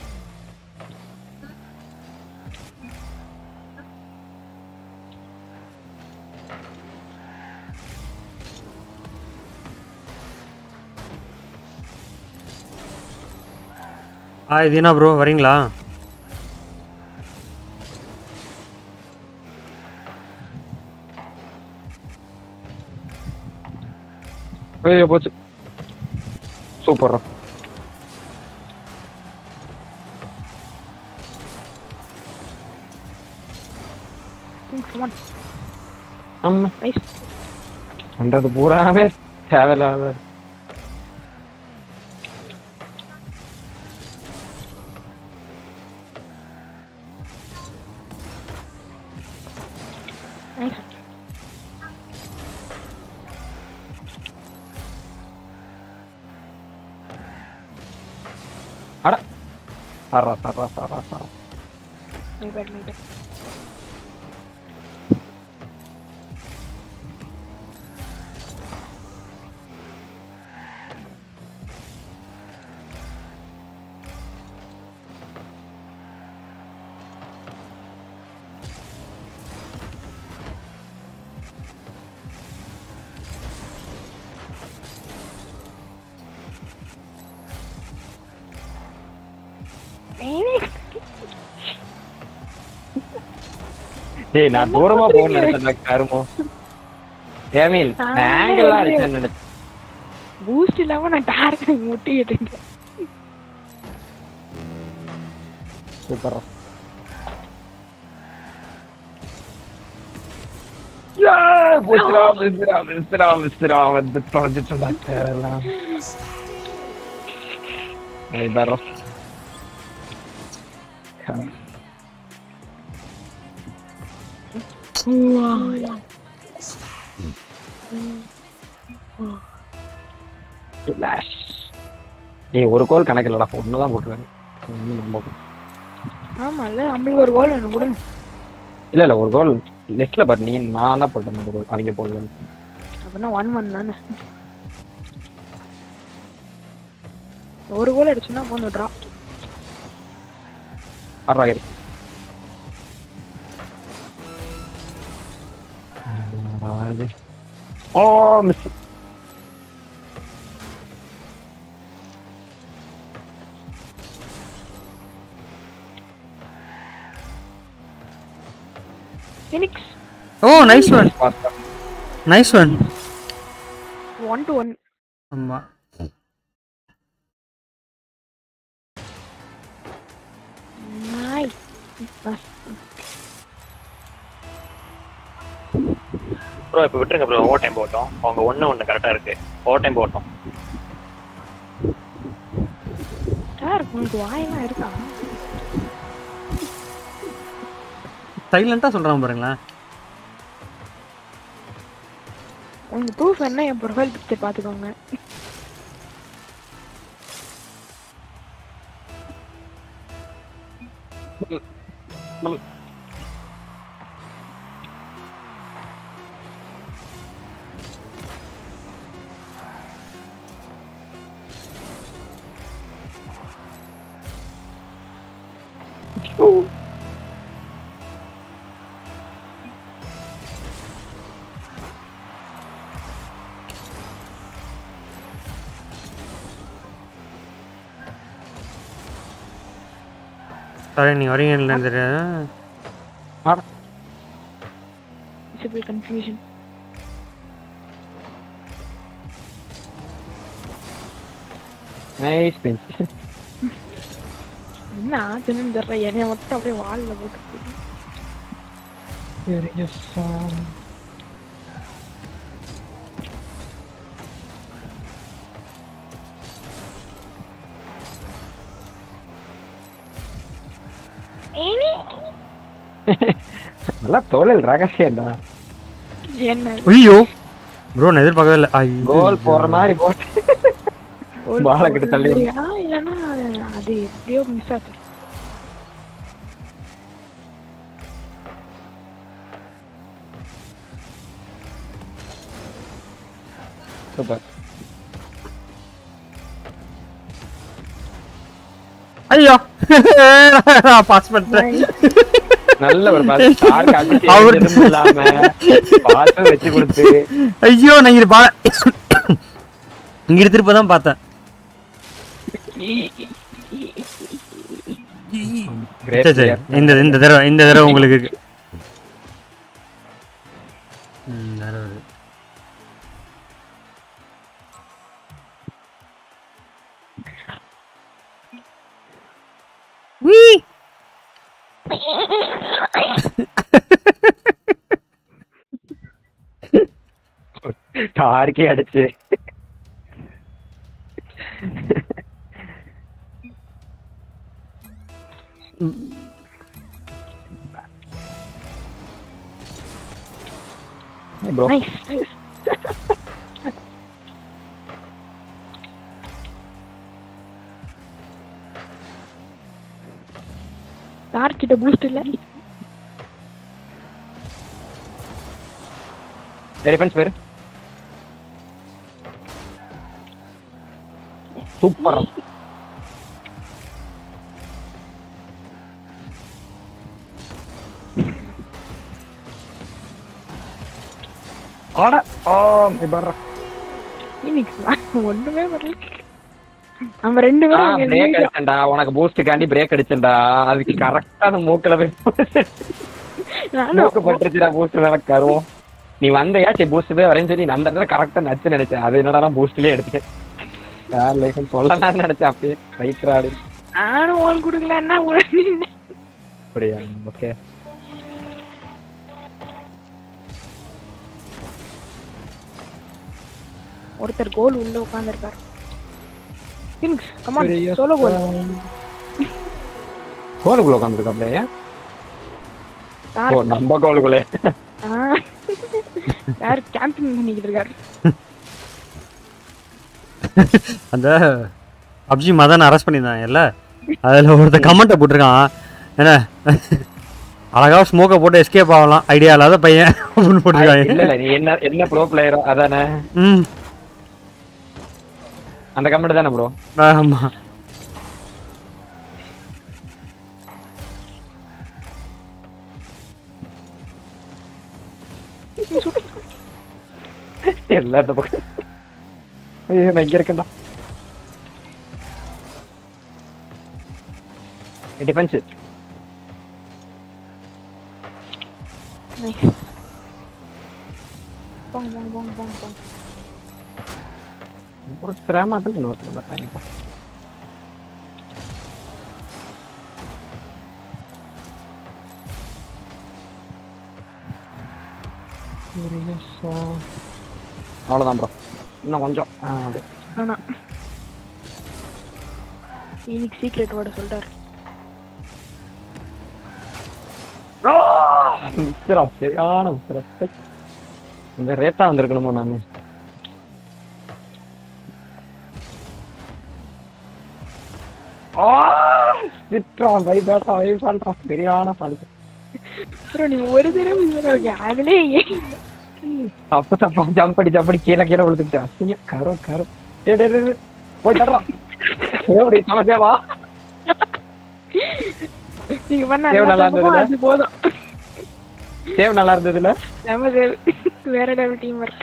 ஆ இது என்ன ப்ரோ வரீங்களா ஐயோ போச்சு சூப்பர் Mm, Come on. ஆமா Nice. பண்றது பூராவே தேவையில்லாத Nice. சரா சரா சரா சரா மை பேட் மை பேட் டேய் நான் தூரமா போகணும்னு நினைச்சேன் கருமோ ஏமில் ஆங்கிள்லாம் அடிச்சேன்னு நினைச்சேன் பூஸ்ட் இல்லாம நான் டார்க் முட்டிக்கிட்டு இருக்கேன் சூப்பரா வந்து தொலைஞ்சிட்டு தேவையெல்லாம் பரம் ஏய் ஒரு கோல் கணக்கு இல்லடா ஒன்று தான் போட்டுருக்காங்க ஒண்ணும் நம்ப முடியல. ஆமா இல்ல நம்மளுக்கு ஒரு கோல் வேணும் கூட இல்ல இல்ல ஒரு கோல் லெஃப்ட்ல பாரு நீ நான் தான் போட்டேன் ஒரு கோல் அவங்க போடல அப்படின்னா ஒன் ஒன் தானே ஒரு கோல் அடிச்சுன்னா போதும் ட்ரா ஆறாயிரம் oh miss Phoenix oh nice one nice one one two one ஆமா நைஸ் ப்ரோ இப்போ விட்டுருங்க ப்ரோ ஓவர் டைம் போட்டோம் அவங்க ஒன்று ஒன்று கரெக்டாக இருக்கு ஓவர் டைம் போட்டோம் சார் உங்களுக்கு வாயெல்லாம் இருக்கா சைலண்டா சொல்றான் பாருங்களேன் உங்க ப்ரூஃப் என்ன என் ப்ரொஃபைல் பிக்சர் பார்த்துக்கோங்க சாரி நீ வரீங்கன்னு தெரியாது விசிபிள் கன்ஃபியூஷன் நைஸ் பெஞ்ச் என்ன ஆச்சுன்னு தெரியல என்னைய மட்டும் அப்படியே வால்ல போட்டு நல்லா தொழில் ரகசியம்டா என்ன ஐயோ ப்ரோ நான் எதிர்பார்க்கவே இல்லை ஐயோ கோல் போற மாதிரி போட்டு பாலை கிட்ட தள்ளி விடு. இல்லையா இல்லைன்னா அது எப்படியோ மிஸ் ஆச்சு சூப்பர் ஐயோ நான் பாஸ் பண்ணிட்டேன் நல்ல ஒரு பாஸ் யாருக்கு அடிச்சு அவர் எதுவும் இல்லாம பாஸும் வச்சு கொடுத்து ஐயோ நான் இங்க பா இங்க திருப்ப தான் பார்த்தேன் Great சரி சரி player. இந்த இந்த தடவை இந்த தடவை உங்களுக்கு இருக்கு. ம், இந்த தடவை இருக்கு. வீ டார்க்கே அடிச்சு ப்ரோ நைஸ் நைஸ் கிட்ட பூஸ்ட் இல்ல டிஃபென்ஸ் பேரு சூப்பர் ஆட ஆ பர்ற இன்னைக்கு ஒண்ணுமே வரல நம்ம ரெண்டு பேரும் அங்க பிரேக் நிக்கிறோம். அடிச்சேன்டா உனக்கு பூஸ்டுக்காண்டி பிரேக் அடிச்சேன்டா அதுக்கு கரெக்டா அந்த மூக்குல போய் நானும் மூக்கு பட்டுருச்சுடா பூஸ்ட் மேல கருவோம் நீ வந்தையா சரி பூஸ்ட் போய் வரேன்னு சொல்லி நான் அந்த இடத்துல கரெக்டா நச்சு நினைச்சேன் அது என்னடா பூஸ்ட்லயே எடுத்துட்டேன் யார் லைஃப் சொல்லலாம்னு நினைச்சேன் அப்படியே ரைட்ராடு நானும் ஓன் கொடுக்கல என்ன உடனே அப்படியா ஓகே ஒருத்தர் கோல் உள்ள உட்கார்ந்திருக்காரு கிங்ஸ் கமான் சோலோ கோல் கோலுக்குள்ள உட்காந்துருக்க அப்படியே ஓ நம்ம கோலுக்குள்ளே யார் கேம்பிங் பண்ணிக்கிட்டு இருக்காரு அந்த பப்ஜி மதன் அரெஸ்ட் பண்ணியிருந்தாங்கல்ல அதில் ஒருத்தர் கமெண்ட்டை போட்டிருக்கான் என்ன அழகா ஸ்மோக்கை போட்டு எஸ்கேப் ஆகலாம் ஐடியா இல்லாத பையன் அப்படின்னு இல்ல போட்டிருக்காங்க இல்ல நீ என்ன என்ன ப்ரோ பிளேயரோ அதானே ம் அந்த கமெண்ட் தானே ப்ரோ ஆமா எல்லாத்த பக்கம் ஐயோ நான் இங்க இருக்கேன்டா டிஃபென்ஸ் Nice. போங்க போங்க போங்க போங்க போங்க ஒரு சிரமத்தில் இன்னொருத்தர் பார்த்தாங்க அவ்வளோதான் ப்ரோ இன்னும் கொஞ்சம் ஆ, அப்படியே. ஆனா இன்னைக்கு சீக்ரெட் வேர்ட சொல்றாரு மிஸ்ரம் சரியான மிஸ்ரம் இந்த ரேட்டா வந்திருக்கணுமோ நான் சிற்றான் வை பேட்டா வை பண்றான் சரியான பழுது அப்புறம் நீ ஒரு தடவை இந்த தடவை அதுலயே ஏன் தப்பு தப்பா ஜம்ப் அடி ஜம்ப் அடி கீழே கீழே விழுந்துட்டு அசிங்க கரு கரு டேய் டேய் டேய், டேய். போய் தர்றான் எப்படி சமச்சேவா நீங்க பண்ண எவ்வளவு நல்லா எல்லா தப்பும் இருந்ததுல? அது போதும் சேவ் நல்லா இருந்ததுல நம்ம தேவை. வேற ஏதாவது டீம் ஒர்க்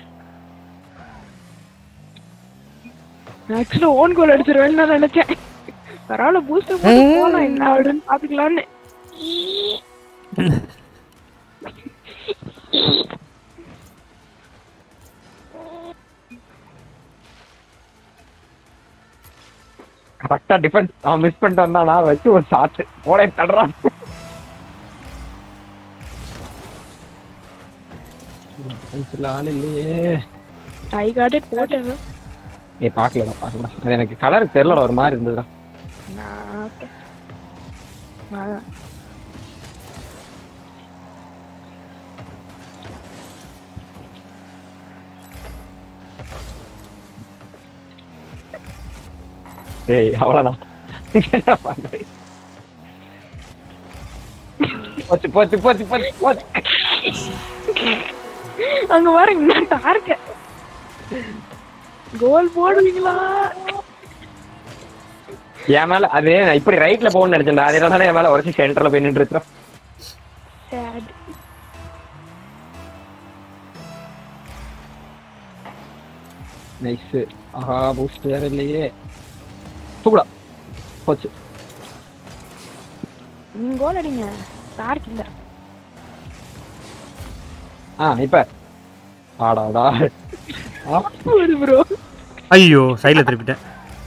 ஆக்சுவலா ஓன் கோல் அடிச்சிருவேன்னு நான் நினைச்சேன் பரவாயில்ல பூஸ்டர் போட்டு போலாம் என்ன ஆகுதுன்னு பாத்துக்கலாம்னு கரெக்டா டிஃபென்ஸ் அவன் மிஸ் பண்ணிட்டு வந்தானா வச்சு ஒரு ஷாட் போடே தடுறான் defense-ல ஆள் இல்லையே ஐ காட் இட் போட்டேன் ஏய் பார்க்கலடா பார்க்கல அது எனக்கு கலர் தெரியலடா ஒரு மாதிரி இருந்ததுடா நான் okay. அதான். ஏய் அவ்வளோதான் என்ன பண்றது? போச்சு போச்சு போச்சு போச்சு போச்சு அங்க பாருங்க நான் டார்க்க கோல் போடுவீங்களா என் மேல அது நான் இப்படி ரைட்ல போகணும்னு நினைச்சேன்டா அது என்னடா என் மேல உரைச்சி சென்டர்ல போய் நின்று இருக்கோம் சேட் நைஸ் ஆஹா பூஸ்ட் வேற இல்லையே தூக்குடா போச்சு நீங்க கோல் அடிங்க டார்க் இல்ல ஆ இப்ப ஆடாடா ஆ, ஒரு ப்ரோ ஐயோ சைடில் திருப்பிட்டேன்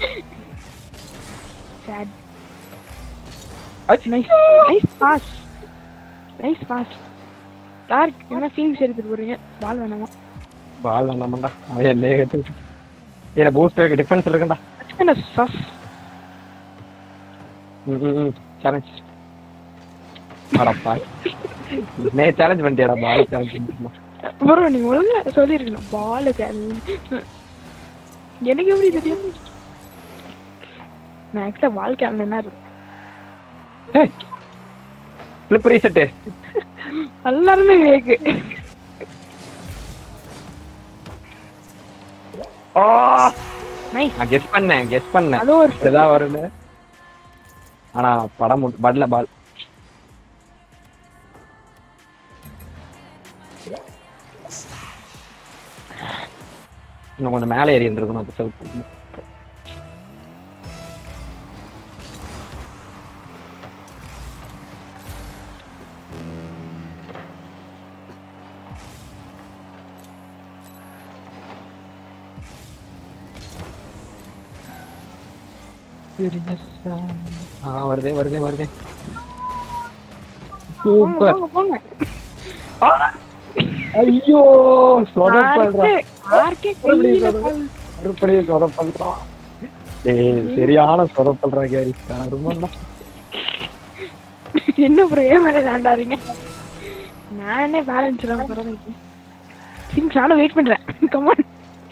சேட் அச். Nice nice pass nice pass dark என்ன ஃபீலிங்ஸ் எடுத்துட்டு போறீங்க பால் வேணாமா பால் வேண்டாமண்டா அவன் என்னையே கட்டு இல்ல பூஸ்ட் இருக்கு டிஃபென்ஸ் இருக்குண்டா என்ன சஸ் சேலஞ்ச் அடப்பா நே சேலஞ்ச் பண்ணிட்டியாடா பால் சேலஞ்ச் ப்ரோ நீங்க ஒழுங்கா சொல்லிருக்கணும் பால் எனக்கு எப்படி தெரியும் நான் ஆக்சுவலா பால் கேமரா இருக்கு கிளிப் ரீசெட்டு எல்லாருமே வேக்கு ஆ நைஸ் நான் கெஸ் பண்ணேன் கெஸ் பண்ணேன் அதுவும் ஒரு இப்படிதான் வரும்னு ஆனா படம் முடி- படல பால் இன்னும் கொஞ்சம் மேலே ஏறி இருந்திருக்கணும் அந்த செவப்பு ஆ வருதே வருதே வருதே போங்க சூப்பர் போங்க, போங்க ஐயோ சொதப்படுறா ஆர்கே கையில பால். மறுபடியும் சொதப்படுறான் ஏய் சரியான சொதப்படுறா கேரி ரொம்ப என்ன ப்ரோ ஏன் மேலே தாண்டாறீங்க நானே பேலன்ஸ் இல்லாம பரவாயில்ல சிங்ஸ் நானும் வெயிட் பண்றேன் கமான்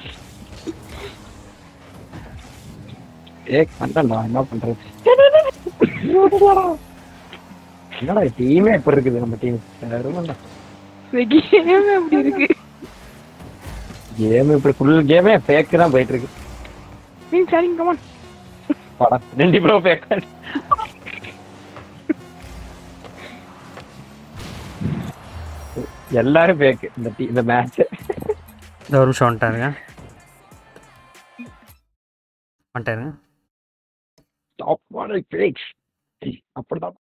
ஏ கண்டா என்ன பண்றது என்னடா டீமே எப்படி இருக்குது நம்ம டீம் ரொம்ப கேமே அப்படி இருக்கு கேம் இப்படி ஃபுல் கேமே ஃபேக் தான் போயிட்டு இருக்கு மீன் சரிங்க கமான் படம் ரெண்டு ப்ரோ ஃபேக் எல்லாரும் ஃபேக் இந்த டீ இந்த மேட்ச் இந்த ஒரு நிமிஷம் வந்துட்டாருங்க வந்துட்டாருங்க டாப் மாடல் ஃபேக்ஸ் அப்படிதான்